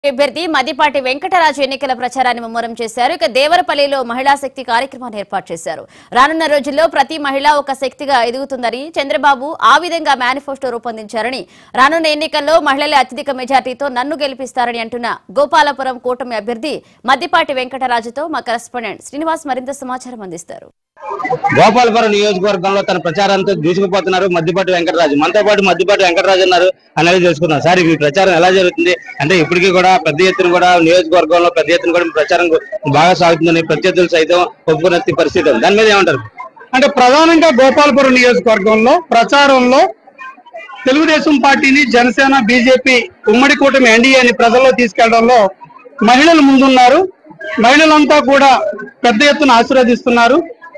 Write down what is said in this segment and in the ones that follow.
అభ్యర్థి మద్దిపాటి వెంకటరాజు ఎన్నికల ప్రచారాన్ని ముమ్మరం చేశారు ఇక దేవరపల్లిలో మహిళా శక్తి కార్యక్రమాన్ని ఏర్పాటు చేశారు రానున్న రోజుల్లో ప్రతి మహిళ ఒక శక్తిగా ఎదుగుతుందని చంద్రబాబు ఆ విధంగా మేనిఫెస్టో రూపొందించారని రానున్న ఎన్నికల్లో మహిళలే అత్యధిక మెజార్టీతో నన్ను గెలిపిస్తారని అంటున్న గోపాలపురం కూటమి అభ్యర్థి మద్దిపాటి వెంకటరాజుతో మా కరెస్పాండెంట్ శ్రీనివాస్ మరింత సమాచారం అందిస్తారు గోపాలపురం నియోజకవర్గంలో తన ప్రచారంతో దూసుకుపోతున్నారు మద్దిపాటి వెంకటరాజు మనతో పాటు మద్దిపాటి వెంకటరాజు ఉన్నారు అనేది తెలుసుకుందాం సార్ ఈ ప్రచారం ఎలా జరుగుతుంది అంటే ఇప్పటికీ కూడా పెద్ద ఎత్తున కూడా నియోజకవర్గంలో పెద్ద ఎత్తున కూడా మీ ప్రచారం బాగా సాగుతుందని ప్రత్యర్థులు సైతం ఒప్పుకునే పరిస్థితి ఉంది. దాని మీద ఏమంటారు అంటే ప్రధానంగా గోపాలపురం నియోజకవర్గంలో ప్రచారంలో తెలుగుదేశం పార్టీని జనసేన బీజేపీ ఉమ్మడి కూటమి ఎన్డీఏని ప్రజల్లో తీసుకెళ్లడంలో మహిళలు ముందున్నారు మహిళలంతా కూడా పెద్ద ఎత్తున ఆశీర్వదిస్తున్నారు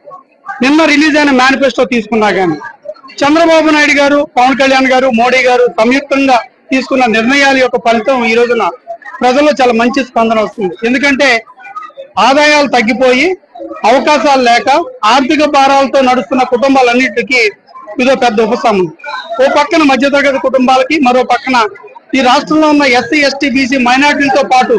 నిన్న రిలీజ్ అయిన మేనిఫెస్టో తీసుకున్నా గానీ చంద్రబాబు నాయుడు గారు పవన్ కళ్యాణ్ గారు మోడీ గారు సంయుక్తంగా తీసుకున్న నిర్ణయాల యొక్క ఫలితం ఈ రోజున ప్రజల్లో చాలా మంచి స్పందన వస్తుంది ఎందుకంటే ఆదాయాలు తగ్గిపోయి అవకాశాలు లేక ఆర్థిక భారాలతో నడుస్తున్న కుటుంబాలన్నిటికీ ఇదో పెద్ద ఉపశమనం ఓ పక్కన మధ్యతరగతి కుటుంబాలకి మరో పక్కన ఈ రాష్ట్రంలో ఉన్న ఎస్సీ ఎస్టీ బీసీ మైనార్టీలతో పాటు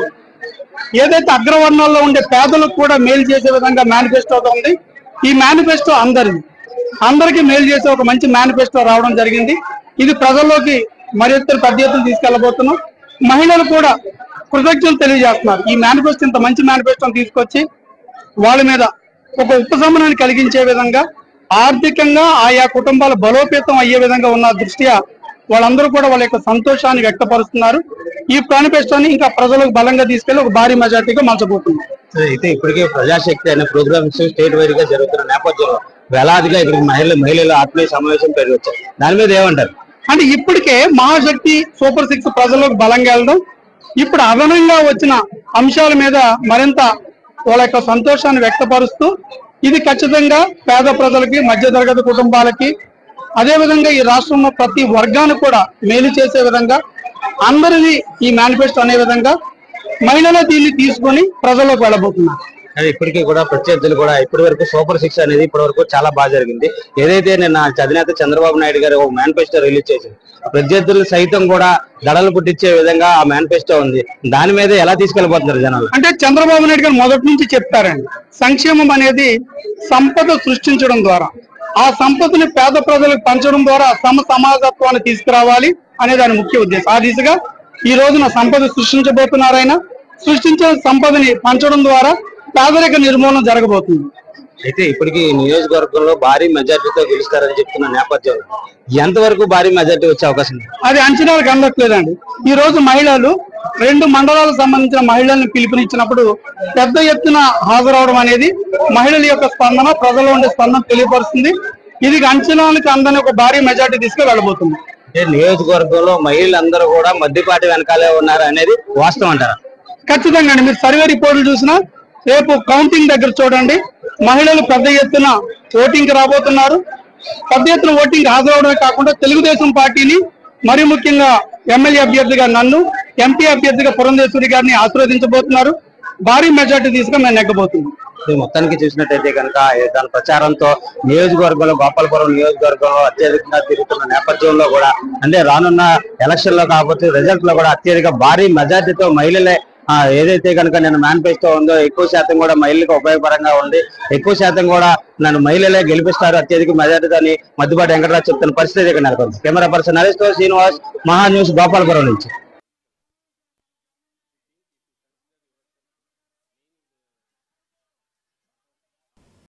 ఏదైతే అగ్రవర్ణాల్లో ఉండే పేదలకు కూడా మేలు చేసే విధంగా మేనిఫెస్టోతో ఉంది ఈ మేనిఫెస్టో అందరిది అందరికీ మేలు చేసే ఒక మంచి మేనిఫెస్టో రావడం జరిగింది ఇది ప్రజల్లోకి మరి ఎత్తున పెద్ద ఎత్తున తీసుకెళ్లబోతున్నాం మహిళలు కూడా కృతజ్ఞతలు తెలియజేస్తున్నారు ఈ మేనిఫెస్టో ఇంత మంచి మేనిఫెస్టోని తీసుకొచ్చి వాళ్ళ మీద ఒక ఉపశమనాన్ని కలిగించే విధంగా ఆర్థికంగా ఆయా కుటుంబాలు బలోపేతం అయ్యే విధంగా ఉన్న దృష్ట్యా వాళ్ళందరూ కూడా వాళ్ళ యొక్క సంతోషాన్ని వ్యక్తపరుస్తున్నారు ఈ మేనిఫెస్టోని ఇంకా ప్రజలకు బలంగా తీసుకెళ్లి ఒక భారీ మెజార్టీగా మలచబోతుంది సో అయితే ఇప్పటికే ప్రజాశక్తి అనే ప్రోగ్రామ్స్ స్టేట్ వైడ్ గా జరుగుతున్న నేపథ్యంలో వేలాదిగా ఇక్కడికి మహిళలు మహిళల ఆత్మీయ సమావేశం పెరగచ్చు దాని మీద ఏమంటారు అంటే ఇప్పటికే మహాశక్తి సూపర్ సిక్స్ ప్రజలకు బలంగా వెళ్ళడం ఇప్పుడు అదనంగా వచ్చిన అంశాల మీద మరింత వాళ్ళ యొక్క సంతోషాన్ని వ్యక్తపరుస్తూ ఇది ఖచ్చితంగా పేద ప్రజలకి మధ్యతరగతి కుటుంబాలకి అదే విధంగా ఈ రాష్ట్రంలో ప్రతి వర్గానికి కూడా మేలు చేసే విధంగా అందరిది ఈ మేనిఫెస్టో అనే విధంగా మహిళలే దీన్ని తీసుకొని ప్రజల్లోకి వెళ్ళబోతున్నారు అది ఇప్పటికీ కూడా ప్రత్యర్థులు కూడా ఇప్పటి వరకు సూపర్ సిక్స్ అనేది ఇప్పటి వరకు చాలా బాగా జరిగింది ఏదైతే నిన్న అధినేత చంద్రబాబు నాయుడు గారు ఒక మేనిఫెస్టో రిలీజ్ చేసింది ప్రత్యర్థులు సైతం కూడా దడలు పుట్టించే విధంగా ఆ మేనిఫెస్టో ఉంది దాని మీద ఎలా తీసుకెళ్లిపోతున్నారు జనాలు అంటే చంద్రబాబు నాయుడు గారు మొదటి నుంచి చెప్తారండి సంక్షేమం అనేది సంపద సృష్టించడం ద్వారా ఆ సంపదని పేద ప్రజలకు పంచడం ద్వారా సమ సమాజత్వాన్ని తీసుకురావాలి అనే దాని ముఖ్య ఉద్దేశం ఆ దిశగా ఈ రోజున సంపద సృష్టించబోతున్నారాయన సృష్టించిన సంపదని పంచడం ద్వారా పేదరిక నిర్మూలన జరగబోతుంది అయితే ఇప్పటికీ ఈ నియోజకవర్గంలో భారీ మెజార్టీతో గెలుస్తారని చెప్తున్న నేపథ్యంలో ఎంతవరకు భారీ మెజార్టీ వచ్చే అవకాశం ఉంది అది అంచనాలకు అందట్లేదండి ఈ రోజు మహిళలు రెండు మండలాలకు సంబంధించిన మహిళల్ని పిలుపునిచ్చినప్పుడు పెద్ద ఎత్తున హాజరవడం అనేది మహిళల యొక్క స్పందన ప్రజల్లో ఉండే స్పందన తెలియపరుస్తుంది ఇది అంచనాలకు అందని ఒక భారీ మెజార్టీ తీసుకు వెళ్ళబోతుంది అంటే నియోజకవర్గంలో మహిళలందరూ కూడా మద్దిపాటి వెనకాలే ఉన్నారు అనేది వాస్తవం అంటారా ఖచ్చితంగా అండి మీరు సర్వే రిపోర్టులు చూసినా రేపు కౌంటింగ్ దగ్గర చూడండి మహిళలు పెద్ద ఎత్తున ఓటింగ్ కి రాబోతున్నారు పెద్ద ఎత్తున ఓటింగ్ హాజరవడమే కాకుండా తెలుగుదేశం పార్టీని మరి ముఖ్యంగా ఎమ్మెల్యే అభ్యర్థిగా నన్ను ఎంపీ అభ్యర్థిగా పురంధేశ్వరి గారిని ఆశీర్వదించబోతున్నారు భారీ మెజార్టీ తీసుకుని మేము నెగ్గబోతున్నాం ఇది మొత్తానికి చూసినట్టయితే కనుక దాని ప్రచారంతో నియోజకవర్గంలో గోపాలపురం నియోజకవర్గంలో అత్యధికంగా తిరుగుతున్న నేపథ్యంలో కూడా అంటే రానున్న ఎలక్షన్ లో కాకపోతే రిజల్ట్ లో కూడా అత్యధిక భారీ మెజార్టీతో మహిళలే ఆ, ఏదైతే కనుక నేను మేనిఫెస్టో ఉందో ఎక్కువ శాతం కూడా మహిళలకు ఉపయోగకరంగా ఉంది ఎక్కువ శాతం కూడా నన్ను మహిళలే గెలిపిస్తారు అత్యధిక మెజార్టీతో అని మధ్యపాటి వెంకటరాజు చెప్తున్న పరిస్థితి ఇక్కడ నెలకొంది కెమెరా పర్సన్ నరేష్ తో శ్రీనివాస్ మహా న్యూస్ గోపాలపురం నుంచి